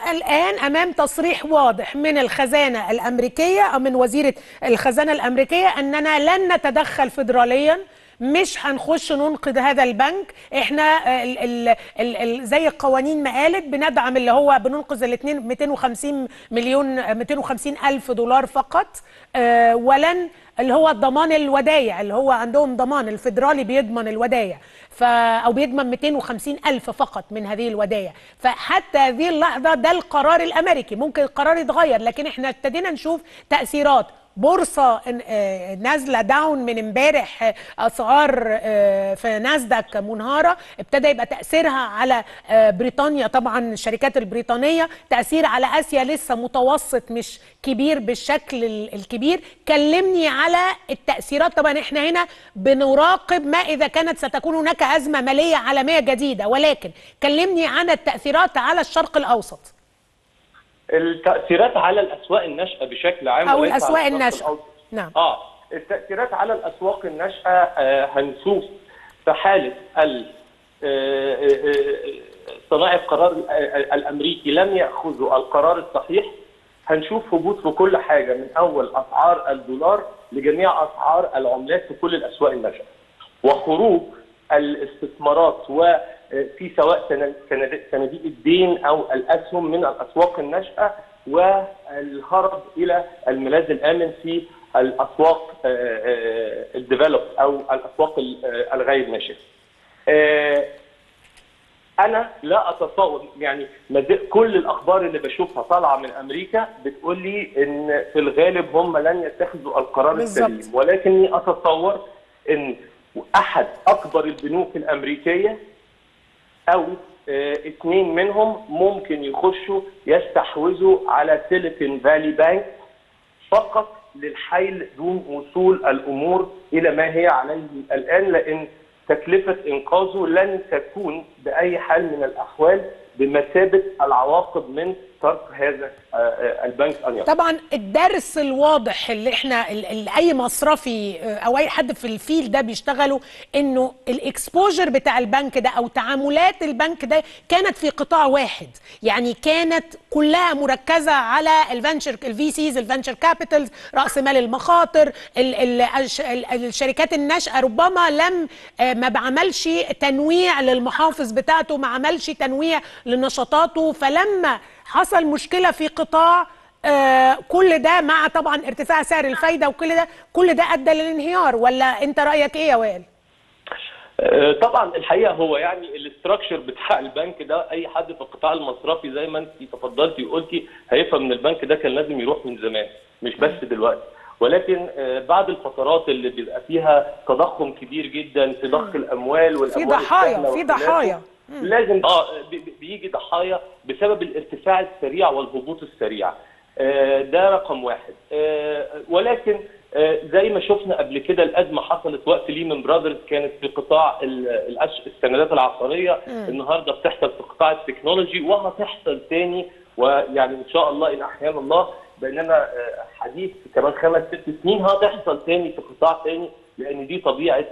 الآن أمام تصريح واضح من الخزانة الأمريكية أو من وزيرة الخزانة الأمريكية أننا لن نتدخل فيدراليا مش هنخش ننقذ هذا البنك احنا ال ال ال ال زي القوانين ما قالت بندعم اللي هو بننقذ الاثنين 250 مليون 250 الف دولار فقط آه ولن اللي هو ضمان الودايع اللي هو عندهم ضمان الفيدرالي بيضمن الودايع ف او بيضمن 250 الف فقط من هذه الودايع فحتى هذه اللحظه ده القرار الامريكي ممكن القرار يتغير لكن احنا ابتدينا نشوف تاثيرات بورصه نازله داون من امبارح اسعار في ناسداك منهاره ابتدى يبقى تاثيرها على بريطانيا طبعا الشركات البريطانيه تاثير على اسيا لسه متوسط مش كبير بالشكل الكبير كلمني على التاثيرات طبعا احنا هنا بنراقب ما اذا كانت ستكون هناك ازمه ماليه عالميه جديده ولكن كلمني عن التاثيرات على الشرق الاوسط التاثيرات على الاسواق الناشئه بشكل عام او الاسواق الناشئه نعم اه التاثيرات على الاسواق الناشئه آه هنشوف في حاله صناع القرار الامريكي لم ياخذوا القرار الصحيح هنشوف هبوط في كل حاجه من اول اسعار الدولار لجميع اسعار العملات في كل الاسواق الناشئه وخروج الاستثمارات وفي سواء صناديق الدين او الاسهم من الاسواق الناشئه والهرب الى الملاذ الامن في الاسواق الديفلوب او الاسواق الغير ناشئه. انا لا اتصور يعني كل الاخبار اللي بشوفها طالعه من امريكا بتقول لي ان في الغالب هم لن يتخذوا القرار السليم ولكني اتصور ان احد اكبر البنوك الامريكيه او اه اثنين منهم ممكن يخشوا يستحوذوا على سيليكون فالي بانك فقط للحيل دون وصول الامور الى ما هي عليه الان لان تكلفه انقاذه لن تكون باي حال من الاحوال بمثابه العواقب من ترك هذا البنك ان يقع. طبعا الدرس الواضح اللي احنا اللي اي مصرفي او اي حد في الفيل ده بيشتغلوا انه الاكسبوجر بتاع البنك ده او تعاملات البنك ده كانت في قطاع واحد يعني كانت كلها مركزه على الفنشر الفي سيز الفنشر كابيتالز راس مال المخاطر ال ال الشركات الناشئه ربما لم ما بعملش تنويع للمحافظ بتاعته ما عملش تنويع لنشاطاته فلما حصل مشكله في قطاع آه كل ده مع طبعا ارتفاع سعر الفايده وكل ده كل ده ادى للانهيار ولا انت رايك ايه يا وائل؟ آه طبعا الحقيقه هو يعني الاستراكشر بتاع البنك ده اي حد في القطاع المصرفي زي ما انت تفضلتي وقلتي هيفهم ان البنك ده كان لازم يروح من زمان مش بس دلوقتي ولكن بعد الفترات اللي بيبقى فيها تضخم كبير جدا في ضخ الاموال والاموال في ضحايا في ضحايا لازم اه بيجي ضحايا بسبب الارتفاع السريع والهبوط السريع آه ده رقم واحد آه ولكن آه زي ما شفنا قبل كده الازمه حصلت وقت ليمن براذرز كانت في قطاع السندات العقاريه النهارده بتحصل في قطاع التكنولوجي وهتحصل تاني ويعني ان شاء الله ان احيانا الله بينما حديث كمان خمس ست سنين هتحصل تاني في قطاع تاني لان دي طبيعه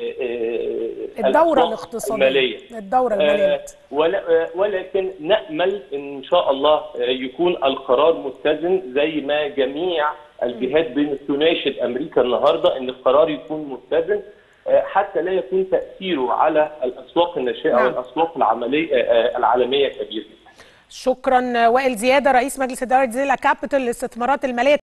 الدوره الاقتصاديه الماليه الدوره الماليه ولكن نامل ان شاء الله يكون القرار متزن زي ما جميع الجهات بتناشد امريكا النهارده ان القرار يكون متزن حتى لا يكون تاثيره على الاسواق الناشئه نعم. والاسواق العمليه العالميه كبير جدا شكرا وائل زياده رئيس مجلس اداره زيلا كابيتال للاستثمارات الماليه